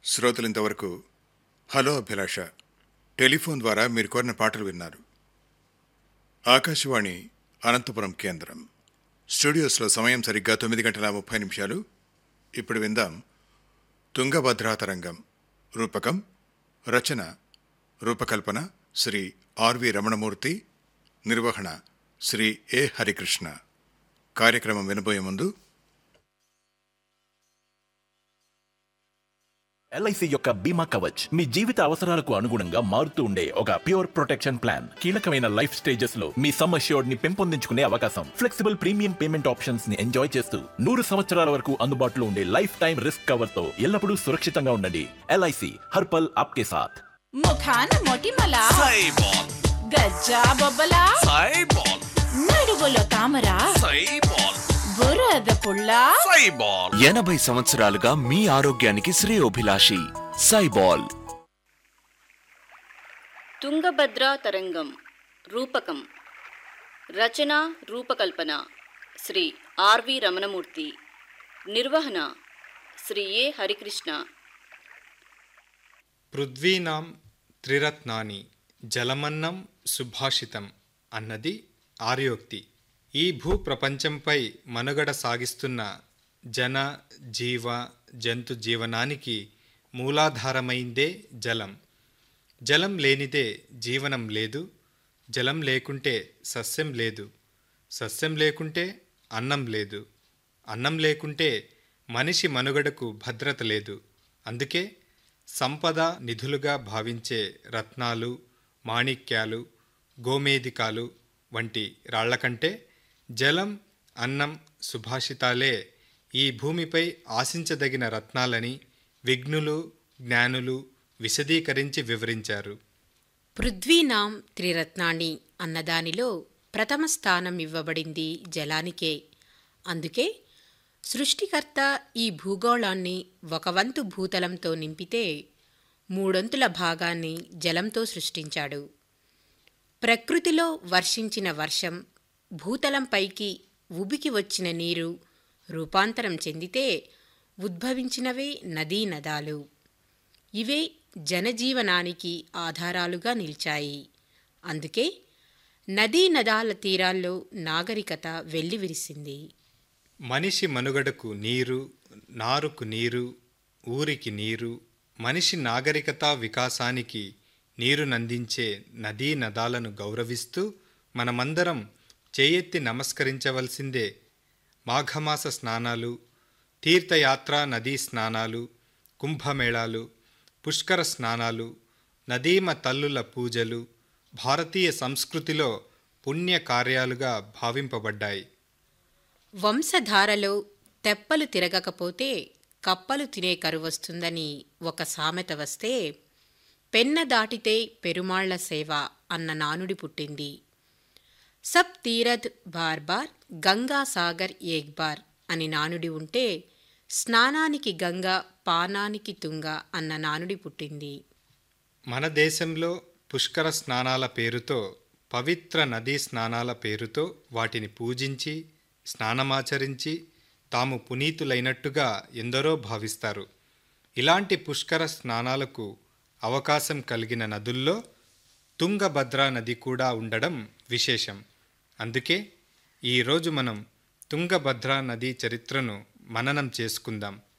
శ్రోతలు ఇంతవరకు హలో అభిలాష టెలిఫోన్ ద్వారా మీరు కోరిన పాటలు విన్నారు ఆకాశవాణి అనంతపురం కేంద్రం స్టూడియోస్లో సమయం సరిగ్గా తొమ్మిది గంటల ముప్పై నిమిషాలు ఇప్పుడు విందాం తుంగభద్రా తరంగం రూపకం రచన రూపకల్పన శ్రీ ఆర్వి రమణమూర్తి నిర్వహణ శ్రీ ఏ హరికృష్ణ కార్యక్రమం వినబోయే ముందు ఎల్ఐసి యొక్క బీమా కవచ్ మీ జీవిత అవసరాలకు అనుగుణంగా మారుతూ ఉండే ఒక ప్యూర్ ప్రొటెక్షన్ ప్లాన్ కీలకమైన లైఫ్ స్టేజెస్ లో మీ సమ్ అష్యూర్డ్ ని పెంపొందించుకునే అవకాశం ఫ్లెక్సిబుల్ ప్రీమియం పేమెంట్ ఆప్షన్స్ ని ఎంజాయ్ చేస్తూ నూరు సంవత్సరాల వరకు అందుబాటులో ఉండే లైఫ్ టైం రిస్క్ కవర్ తో ఎల్లప్పుడూ సురక్షితంగా ఉండండి ఎల్ఐసి హర్పల్ ఆప్కే సాథ్ ముఖాన మొటిమల సైబాల్ గజ్జా బొబ్బల సైబాల్ నడువులో తామర సైబాల్ బురద పుల్ల సైబాల్ ఎనభై సంవత్సరాలుగా మీ ఆరోగ్యానికి శ్రేయోభిలాషి సైబాల్ తుంగభద్రా తరంగం రూపకం రచన రూపకల్పన శ్రీ ఆర్వి రమణమూర్తి నిర్వహణ శ్రీ ఏ హరికృష్ణ పృథ్వీనాం త్రిరత్నాని జలమన్నం సుభాషితం అన్నది ఆర్యోక్తి ఈ భూ ప్రపంచంపై మనుగడ సాగిస్తున్న జన జీవ జంతు జీవనానికి మూలాధారమైందే జలం జలం లేనిదే జీవనం లేదు జలం లేకుంటే సస్యం లేదు సస్యం లేకుంటే అన్నం లేదు అన్నం లేకుంటే మనిషి మనుగడకు భద్రత లేదు అందుకే సంపద నిధులుగా భావించే రత్నాలు మాణిక్యాలు గోమేదికాలు వంటి రాళ్ల కంటే జలం అన్నం సుభాషితాలే ఈ భూమిపై ఆశించదగిన రత్నాలని విఘ్నులు జ్ఞానులు విశదీకరించి వివరించారు పృథ్వీనాం త్రిరత్నాని అన్నదానిలో ప్రథమ స్థానం ఇవ్వబడింది జలానికే అందుకే సృష్టికర్త ఈ భూగోళాన్ని ఒక వంతు భూతలంతో నింపితే మూడొంతుల భాగాన్ని జలంతో సృష్టించాడు ప్రకృతిలో వర్షించిన వర్షం భూతలంపైకి ఉబికి వచ్చిన నీరు రూపాంతరం చెందితే ఉద్భవించినవే నదీ నదాలు ఇవే జనజీవనానికి ఆధారాలుగా నిలిచాయి అందుకే నదీ నదాల తీరాల్లో నాగరికత వెల్లివిరిసింది మనిషి మనుగడకు నీరు నారుకు నీరు ఊరికి నీరు మనిషి నాగరికత వికాసానికి నీరునందించే నదీ నదాలను గౌరవిస్తూ మనమందరం చేయెత్తి నమస్కరించవలసిందే మాఘమాస స్నానాలు తీర్థయాత్ర నదీ స్నానాలు కుంభమేళాలు పుష్కర స్నానాలు నదీమ తల్లుల పూజలు భారతీయ సంస్కృతిలో పుణ్య కార్యాలుగా భావింపబడ్డాయి వంశధారలో తెప్పలు తిరగకపోతే కప్పలు తినే కరువొస్తుందని ఒక సామెత వస్తే పెన్న దాటితే పెరుమాళ్ల సేవ అన్న నానుడి పుట్టింది సబ్ తీరథ్ బార్ బార్ గంగా సాగర్ ఏక్ బార్ అని నానుడి ఉంటే స్నానానికి గంగ పానానికి తుంగ అన్న నానుడి పుట్టింది మన దేశంలో పుష్కర స్నానాల పేరుతో పవిత్ర నదీ స్నానాల పేరుతో వాటిని పూజించి స్నానమాచరించి తాము పునీతులైనట్టుగా ఎందరో భావిస్తారు ఇలాంటి పుష్కర స్నానాలకు అవకాశం కలిగిన నదుల్లో తుంగభద్రా నది కూడా ఉండడం విశేషం అందుకే ఈరోజు మనం తుంగభద్రా నదీ చరిత్రను మననం చేసుకుందాం